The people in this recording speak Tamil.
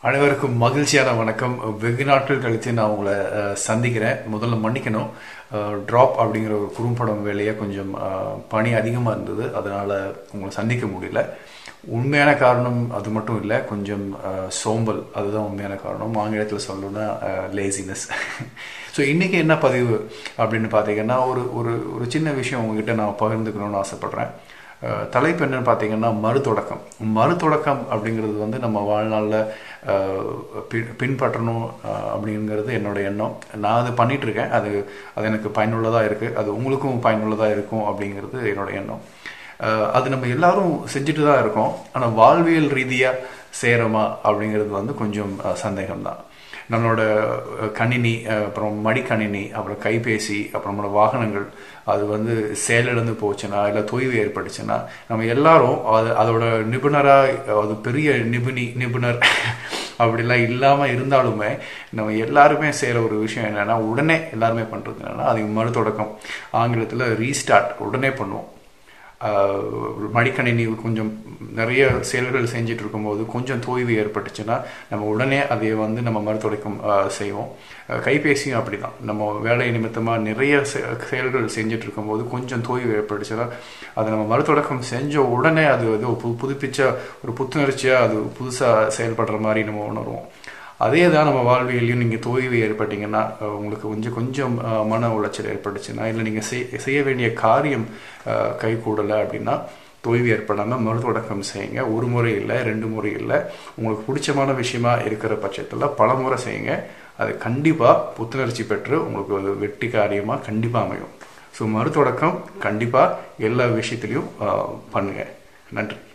அனைவருக்கும் மகிழ்ச்சியான வணக்கம் வெகு நாட்கள் கழித்து நான் உங்களை அஹ், சந்திக்கிறேன் முதல்ல மன்னிக்கணும் ட்ராப் அப்படிங்கிற ஒரு குறும்படம் வேலையை கொஞ்சம் அஹ், பணி அதிகமாக இருந்தது அதனால் உங்களை சந்திக்க முடியல உண்மையான காரணம் அது மட்டும் இல்லை கொஞ்சம் அஹ், சோம்பல் அதுதான் உண்மையான காரணம் ஆங்கிலத்தில் சொல்லணும்னா லேசினஸ் ஸோ இன்றைக்கி என்ன பதிவு அப்படின்னு பார்த்தீங்கன்னா ஒரு ஒரு ஒரு சின்ன விஷயம் உங்ககிட்ட நான் பகிர்ந்துக்கணும்னு ஆசைப்பட்றேன் அஹ் தலைப்பு என்னன்னு பார்த்தீங்கன்னா மறுதொடக்கம் மறுதொடக்கம் அப்படிங்கிறது வந்து நம்ம வாழ்நாளில் பி- பின்பற்றணும் அஹ், அப்படிங்கிறது என்னோட எண்ணம் நான் அது பண்ணிட்டு இருக்கேன் அது அது எனக்கு பயனுள்ளதாக இருக்குது அது உங்களுக்கும் பயனுள்ளதாக இருக்கும் அப்படிங்கிறது என்னோட எண்ணம் அஹ், அது நம்ம எல்லாரும் செஞ்சுட்டு தான் இருக்கோம் ஆனால் வாழ்வியல் ரீதியாக செய்கிறோமா அப்படிங்கிறது வந்து கொஞ்சம் அஹ், சந்தேகம்தான் நம்மளோட அஹ், கணினி அஹ், அப்புறம் மடிக்கணினி அப்புறம் கைபேசி அப்புறம் நம்மளோட வாகனங்கள் அது வந்து செயலிழந்து போச்சுன்னா இல்லை தொய்வு ஏற்பட்டுச்சுன்னா நம்ம எல்லாரும் அது அதோட நிபுணராக அது பெரிய நிபுணி நிபுணர் அப்படிலாம் இல்லாமல் இருந்தாலுமே நம்ம எல்லாருமே செய்கிற ஒரு விஷயம் என்னென்னா உடனே எல்லாருமே பண்ணுறது என்னென்னா அது மறுதொடக்கம் ஆங்கிலத்தில் ரீஸ்டார்ட் உடனே பண்ணுவோம் ஆஹ் மடிக்கணினி கொஞ்சம் நிறைய செயல்கள் செஞ்சுட்டு இருக்கும்போது கொஞ்சம் தொய்வு ஏற்பட்டுச்சுன்னா நம்ம உடனே அதை வந்து நம்ம மறுதொடக்கம் ஆஹ் செய்வோம் ஆஹ் கைபேசியும் அப்படிதான் நம்ம வேலை நிமித்தமாக நிறைய செ- செயல்கள் செஞ்சுட்டு இருக்கும்போது கொஞ்சம் தொய்வு ஏற்பட்டுச்சுன்னா அதை நம்ம மறுதொடக்கம் செஞ்ச உடனே அது வந்து ஒரு புது புதுப்பிச்ச ஒரு புத்துணர்ச்சியாக அது புதுசாக செயல்படுற மாதிரி நம்ம உணர்வோம் அதே தான் நம்ம வாழ்வியலையும் நீங்கள் தொய்வு ஏற்பட்டீங்கன்னா அஹ், உங்களுக்கு கொஞ்சம் கொஞ்சம் அஹ், மன உளைச்சல் ஏற்பட்டுச்சுன்னா இல்லை நீங்கள் செய்ய வேண்டிய காரியம் அஹ், கை கூடலை அப்படின்னா தொய்வு ஏற்படாமல் மறுதொடக்கம் செய்யுங்க ஒரு முறை இல்லை ரெண்டு முறை இல்லை உங்களுக்கு பிடிச்சமான விஷயமா இருக்கிற பட்சத்தில் பல முறை செய்யுங்க அது கண்டிப்பாக புத்துணர்ச்சி பெற்று உங்களுக்கு ஒரு வெற்றி காரியமாக கண்டிப்பாக அமையும் ஸோ மறுதொடக்கம் கண்டிப்பாக எல்லா விஷயத்துலையும் அஹ், பண்ணுங்க நன்றி